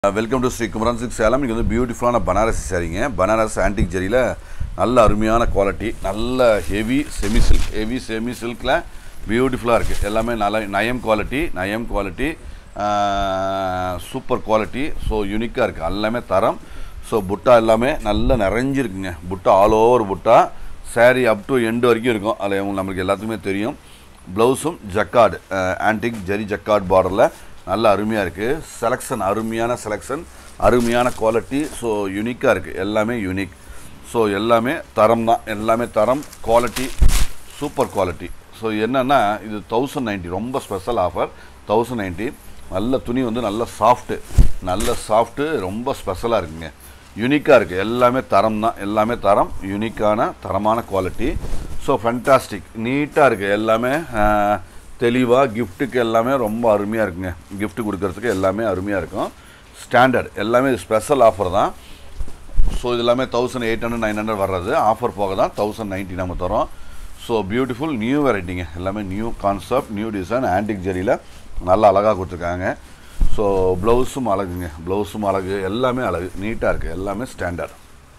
welcome to Sri Kumaran silks Salem இங்கே வந்து பியூட்டிஃபுல்லான பனாரசி சாரீங்க பனாரஸ் ஆன்டிக் ஜரியில் நல்ல அருமையான குவாலிட்டி நல்ல heavy semi silk heavy semi சில்கில் பியூட்டிஃபுல்லாக இருக்குது எல்லாமே நல்ல நயம் குவாலிட்டி நயம் குவாலிட்டி சூப்பர் குவாலிட்டி ஸோ யூனிக்காக இருக்குது எல்லாமே தரம் ஸோ புட்டா எல்லாமே நல்லா நிறைஞ்சிருக்குங்க butta all over butta saree up to end வரைக்கும் இருக்கும் அதில் உங்களுக்கு நம்மளுக்கு எல்லாத்துக்குமே தெரியும் ப்ளவுஸும் ஜக்கார்டு ஆன்டிக் ஜரி ஜக்கார்ட் பார்டரில் நல்ல அருமையாக இருக்குது செலெக்ஷன் அருமையான செலெக்ஷன் அருமையான குவாலிட்டி ஸோ யூனிக்காக இருக்குது எல்லாமே யூனிக் ஸோ எல்லாமே தரம் தான் எல்லாமே தரம் குவாலிட்டி சூப்பர் குவாலிட்டி ஸோ என்னென்னா இது தௌசண்ட் நைன்ட்டி ரொம்ப ஸ்பெஷல் ஆஃபர் தௌசண்ட் நைன்ட்டி நல்ல துணி வந்து நல்ல சாஃப்ட்டு நல்ல சாஃப்ட்டு ரொம்ப ஸ்பெஷலாக இருக்குங்க யூனிக்காக இருக்குது எல்லாமே தரம் தான் எல்லாமே தரம் யூனிக்கான தரமான குவாலிட்டி ஸோ ஃபென்டாஸ்டிக் நீட்டாக இருக்குது எல்லாமே தெளிவாக கிஃப்ட்டுக்கு எல்லாமே ரொம்ப அருமையாக இருக்குங்க gift கொடுக்கறதுக்கு எல்லாமே அருமையாக இருக்கும் ஸ்டாண்டர்ட் எல்லாமே ஸ்பெஷல் ஆஃபர் தான் ஸோ இது எல்லாமே thousand eight hundred nine hundred வர்றது ஆஃபர் போக தான் தௌசண்ட் நைன்ட்டி நம்ம தரோம் ஸோ பியூட்டிஃபுல் நியூ வெரைட்டிங்க எல்லாமே new concept new design antique ஜெரியில் நல்லா அழகாக கொடுத்துருக்காங்க ஸோ ப்ளவுஸும் அழகுங்க ப்ளவுஸும் அழகு எல்லாமே அழகு நீட்டாக இருக்குது எல்லாமே standard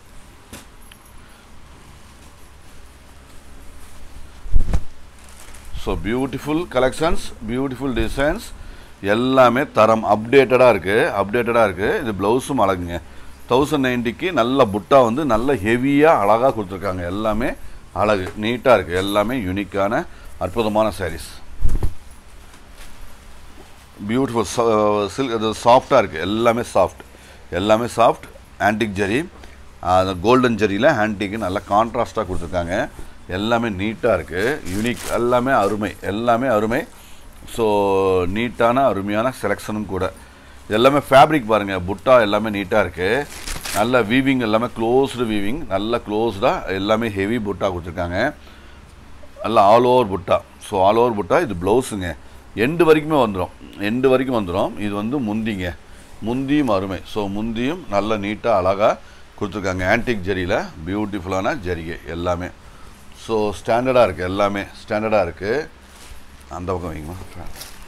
so beautiful collections beautiful designs எல்லாமே தரம் அப்டேட்டடாக இருக்குது அப்டேட்டடாக இருக்குது இது ப்ளவுஸும் அழகுங்க தௌசண்ட் நைன்ட்டிக்கு நல்ல புட்டா வந்து நல்ல ஹெவியாக அழகாக கொடுத்துருக்காங்க எல்லாமே அழகு நீட்டாக இருக்குது எல்லாமே யூனிக்கான அற்புதமான sarees பியூட்டிஃபுல் சில்க் அது சாஃப்டாக இருக்குது எல்லாமே சாஃப்ட் எல்லாமே சாஃப்ட் ஆன்டிக் ஜரி அந்த கோல்டன் ஜரியில் ஆன்டிக்கு நல்லா கான்ட்ராஸ்ட்டாக கொடுத்துருக்காங்க எல்லாமே நீட்டாக இருக்குது யூனிக் எல்லாமே அருமை எல்லாமே அருமை ஸோ நீட்டான அருமையான செலெக்ஷனும் கூட எல்லாமே ஃபேப்ரிக் பாருங்கள் புட்டா எல்லாமே நீட்டாக இருக்குது நல்ல வீவிங் எல்லாமே க்ளோஸ்டு வீவிங் நல்ல க்ளோஸ்டாக எல்லாமே ஹெவி புட்டா கொடுத்துருக்காங்க நல்லா all over butta so all over butta இது ப்ளவுஸுங்க எண்டு வரைக்குமே வந்துடும் எண்டு வரைக்கும் வந்துடும் இது வந்து முந்திங்க முந்தியும் அருமை ஸோ முந்தியும் நல்ல நீட்டாக அழகாக கொடுத்துருக்காங்க ஆன்டிக் ஜரியில் பியூட்டிஃபுல்லான ஜரிகை எல்லாமே ஸோ ஸ்டாண்டர்டாக இருக்குது எல்லாமே ஸ்டாண்டர்டாக இருக்குது அந்த பக்கம் வைங்கம்மா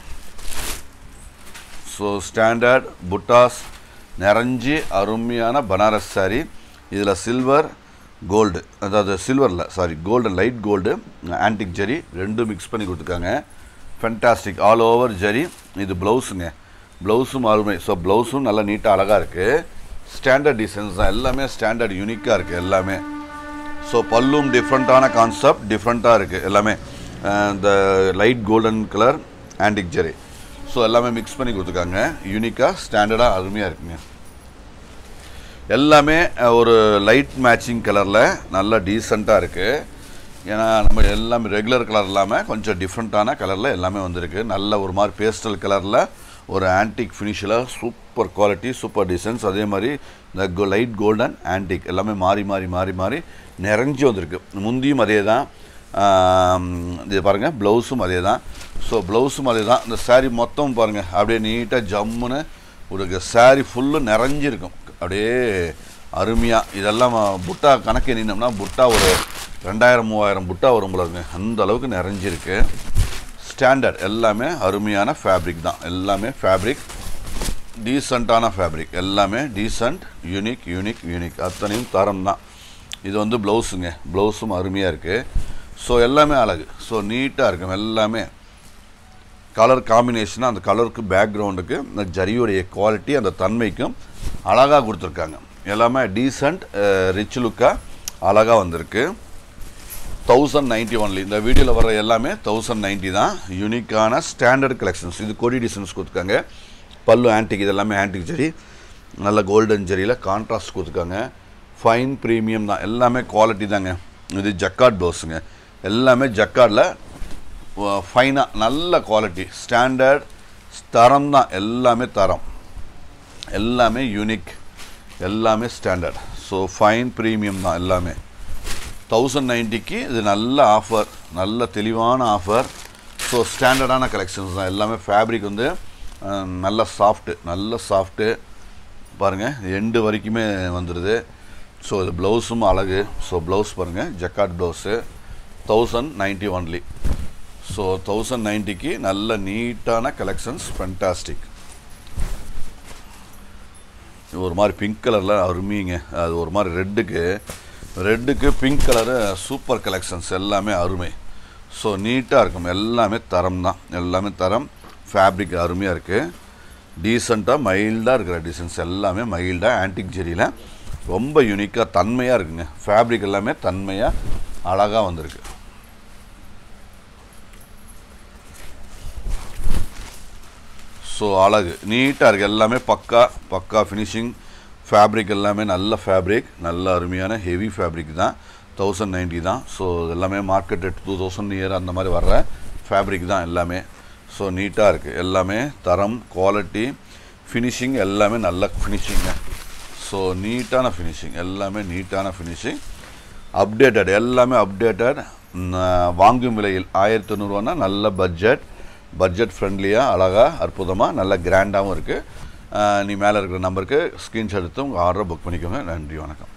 ஸோ ஸ்டாண்டர்ட் புட்டாஸ் நிறைஞ்சி அருமையான பனாரஸ் saree இதில் சில்வர் கோல்டு அதாவது சில்வரில் sorry gold light gold antique zari ரெண்டும் மிக்ஸ் பண்ணி கொடுத்துருக்காங்க ஃபென்டாஸ்டிக் ஆல் ஓவர் ஜரி இது ப்ளவுஸுங்க ப்ளவுஸும் அருமை ஸோ ப்ளவுஸும் நல்லா நீட்டாக அழகாக இருக்குது ஸ்டாண்டர்ட் டிசைன்ஸ் தான் எல்லாமே ஸ்டாண்டர்ட் யூனிக்காக இருக்குது எல்லாமே ஸோ பல்லும் டிஃப்ரெண்ட்டான கான்செப்ட் டிஃப்ரெண்ட்டாக இருக்குது எல்லாமே அஹ் இந்த light golden colour antique zari so எல்லாமே மிக்ஸ் பண்ணி கொடுத்துருக்காங்க யூனிக்காக ஸ்டாண்டர்டாக அருமையாக இருக்குங்க எல்லாமே அஹ், ஒரு லைட் மேட்சிங் கலரில் நல்ல டீசெண்டாக இருக்குது ஏன்னா நம்ம எல்லாமே ரெகுலர் கலர் இல்லாமல் கொஞ்சம் டிஃப்ரெண்ட்டான கலரில் எல்லாமே வந்திருக்கு நல்ல ஒரு மாதிரி பேஸ்டல் கலரில் ஒரு ஆன்டிக் ஃபினிஷில் சூப்பர் குவாலிட்டி சூப்பர் டிசைன்ஸ் அதே மாதிரி இந்த லைட் கோல்டன் ஆன்டிக் எல்லாமே மாறி மாறி மாறி மாறி நிறைஞ்சு வந்திருக்கு முந்தியும் அதே தான் ஆம், இது பாருங்கள் ப்ளவுஸும் அதே தான் ஸோ ப்ளவுஸும் அதே தான் இந்த saree மொத்தம் பாருங்கள் அப்படியே நீட்டாக ஜம்முன்னு ஒரு saree ஃபுல்லு நிறைஞ்சிருக்கும் அப்படியே அருமையாக இதெல்லாம் புட்டா கணக்கு எண்ணினோம்னா புட்டா ஒரு ரெண்டாயிரம் மூவாயிரம் புட்டா வரும் போல இருக்குங்க அந்த அளவுக்கு நிறைஞ்சிருக்கு ஸ்டாண்டர்ட் எல்லாமே அருமையான ஃபேப்ரிக் தான் எல்லாமே ஃபேப்ரிக் டீசெண்டான ஃபேப்ரிக் எல்லாமே டீசெண்ட் யூனிக் யூனிக் யூனிக் அத்தனையும் தரம் தான் இது வந்து ப்ளவுஸுங்க ப்ளவுஸும் அருமையாக இருக்குது ஸோ எல்லாமே அழகு ஸோ நீட்டாக இருக்கும் எல்லாமே கலர் காம்பினேஷனாக அந்த கலருக்கு பேக்ரவுண்டுக்கு இந்த ஜரியுடைய குவாலிட்டி அந்த தன்மைக்கும் அழகாக கொடுத்துருக்காங்க எல்லாமே டீசெண்ட் ரிச் லுக்காக அழகாக வந்திருக்கு தௌசண்ட் நைன்ட்டி ஒன்லி இந்த வீடியோவில் வர எல்லாமே தௌசண்ட் நைன்ட்டி தான் யூனிக்கான ஸ்டாண்டர்ட் கலெக்ஷன்ஸ் இது கொடி டிசைன்ஸ் கொடுத்துருக்காங்க பல்லு ஆன்டிக் இது எல்லாமே ஆன்டிக் ஜெரி நல்ல கோல்டன் ஜெரியில் கான்ட்ராஸ்ட் கொடுத்துருக்காங்க ஃபைன் ப்ரீமியம் தான் எல்லாமே குவாலிட்டி தாங்க இது ஜக்கார்ட் ப்ளவுஸுங்க எல்லாமே ஜக்கார்டில் ஃபைனாக நல்ல குவாலிட்டி ஸ்டாண்டர்ட் தரம் தான் எல்லாமே தரம் எல்லாமே யூனிக் எல்லாமே ஸ்டாண்டர்ட் ஸோ ஃபைன் ப்ரீமியம் தான் எல்லாமே தௌசண்ட் நைன்ட்டிக்கு இது நல்ல ஆஃபர் நல்ல தெளிவான ஆஃபர் ஸோ ஸ்டாண்டர்டான கலெக்ஷன்ஸ் தான் எல்லாமே ஃபேப்ரிக் வந்து அஹ், நல்ல சாஃப்ட்டு நல்ல சாஃப்ட்டு பாருங்கள் எண்டு வரைக்குமே வந்துடுது ஸோ இது ப்ளவுஸும் அழகு ஸோ ப்ளவுஸ் பாருங்கள் jacquard blouse thousand ninety only so thousand நைன்ட்டிக்கு நல்ல நீட்டான கலெக்ஷன்ஸ் ஃபென்டாஸ்டிக் ஒரு மாதிரி பிங்க் கலரில் அருமைங்க அது ஒரு மாதிரி ரெட்டுக்கு ரெட்டுக்கு பிங்க் கலரு சூப்பர் கலெக்ஷன்ஸ் எல்லாமே அருமை ஸோ நீட்டாக இருக்கும் எல்லாமே தரம் தான் எல்லாமே தரம் ஃபேப்ரிக் அருமையாக இருக்குது டீசெண்டாக மைல்டாக இருக்கிற டிசைன்ஸ் எல்லாமே மைல்டாக ஆன்டிக் ஜெரியில் ரொம்ப யூனிக்காக தன்மையாக இருக்குங்க ஃபேப்ரிக் எல்லாமே தன்மையாக அழகாக வந்திருக்கு ஸோ அழகு நீட்டாக இருக்குது எல்லாமே பக்கா பக்கா ஃபினிஷிங் ஃபேப்ரிக் எல்லாமே நல்ல ஃபேப்ரிக் நல்ல அருமையான ஹெவி ஃபேப்ரிக் தான் தௌசண்ட் நைன்ட்டி தான் ஸோ எல்லாமே மார்க்கெட் டூ தௌசண்ட் இயர் அந்த மாதிரி வர்ற ஃபேப்ரிக் தான் எல்லாமே ஸோ நீட்டாக இருக்குது எல்லாமே தரம் குவாலிட்டி ஃபினிஷிங் எல்லாமே நல்ல ஃபினிஷிங்க ஸோ நீட்டான ஃபினிஷிங் எல்லாமே நீட்டான ஃபினிஷிங் அப்டேட்டட் எல்லாமே அப்டேட்டட் வாங்கும் விலையில் ஆயிரத்தி தொண்ணூறுவானா நல்ல பட்ஜெட் பட்ஜெட் ஃப்ரெண்ட்லியாக அழகாக அற்புதமாக நல்ல கிராண்டாகவும் இருக்குது நீ மேலே இருக்கிற நம்பருக்கு ஸ்க்ரீன்ஷாட் எடுத்து உங்கள் ஆர்டரை புக் பண்ணிக்கோங்க நன்றி வணக்கம்